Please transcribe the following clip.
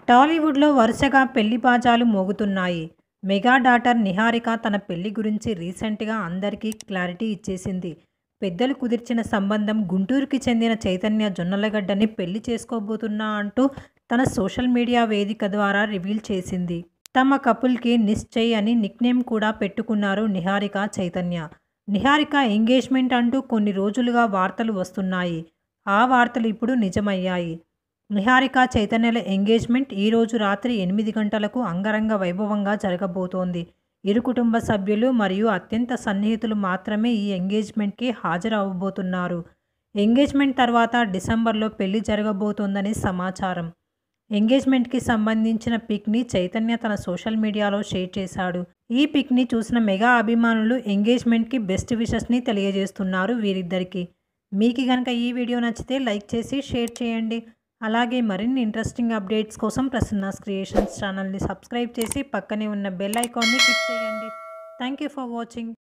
టాలీవుడ్లో వరుసగా పెళ్లి బాజాలు మోగుతున్నాయి మెగా డాటర్ నిహారిక తన పెళ్లి గురించి రీసెంట్గా అందరికీ క్లారిటీ ఇచ్చేసింది పెద్దలు కుదిర్చిన సంబంధం గుంటూరుకి చెందిన చైతన్య జొన్నలగడ్డని పెళ్లి చేసుకోబోతున్నా అంటూ తన సోషల్ మీడియా వేదిక ద్వారా రివీల్ చేసింది తమ కపుల్కి నిశ్చయ్ అని నిక్నేమ్ కూడా పెట్టుకున్నారు నిహారిక చైతన్య నిహారిక ఎంగేజ్మెంట్ అంటూ కొన్ని రోజులుగా వార్తలు వస్తున్నాయి ఆ వార్తలు ఇప్పుడు నిజమయ్యాయి నిహారిక చైతన్యల ఎంగేజ్మెంట్ ఈ రోజు రాత్రి ఎనిమిది గంటలకు అంగరంగ వైభవంగా జరగబోతోంది ఇరు కుటుంబ సభ్యులు మరియు అత్యంత సన్నిహితులు మాత్రమే ఈ ఎంగేజ్మెంట్కి హాజరవ్వబోతున్నారు ఎంగేజ్మెంట్ తర్వాత డిసెంబర్లో పెళ్లి జరగబోతోందని సమాచారం ఎంగేజ్మెంట్కి సంబంధించిన పిక్ని చైతన్య తన సోషల్ మీడియాలో షేర్ చేశాడు ఈ పిక్ని చూసిన మెగా అభిమానులు ఎంగేజ్మెంట్కి బెస్ట్ విషెస్ని తెలియజేస్తున్నారు వీరిద్దరికి మీకు కనుక ఈ వీడియో నచ్చితే లైక్ చేసి షేర్ చేయండి అలాగే మరిన్ని ఇంట్రెస్టింగ్ అప్డేట్స్ కోసం ప్రసన్నాస్ క్రియేషన్స్ ఛానల్ని సబ్స్క్రైబ్ చేసి పక్కనే ఉన్న బెల్ ఐకాన్ని క్లిక్ చేయండి థ్యాంక్ యూ ఫర్ వాచింగ్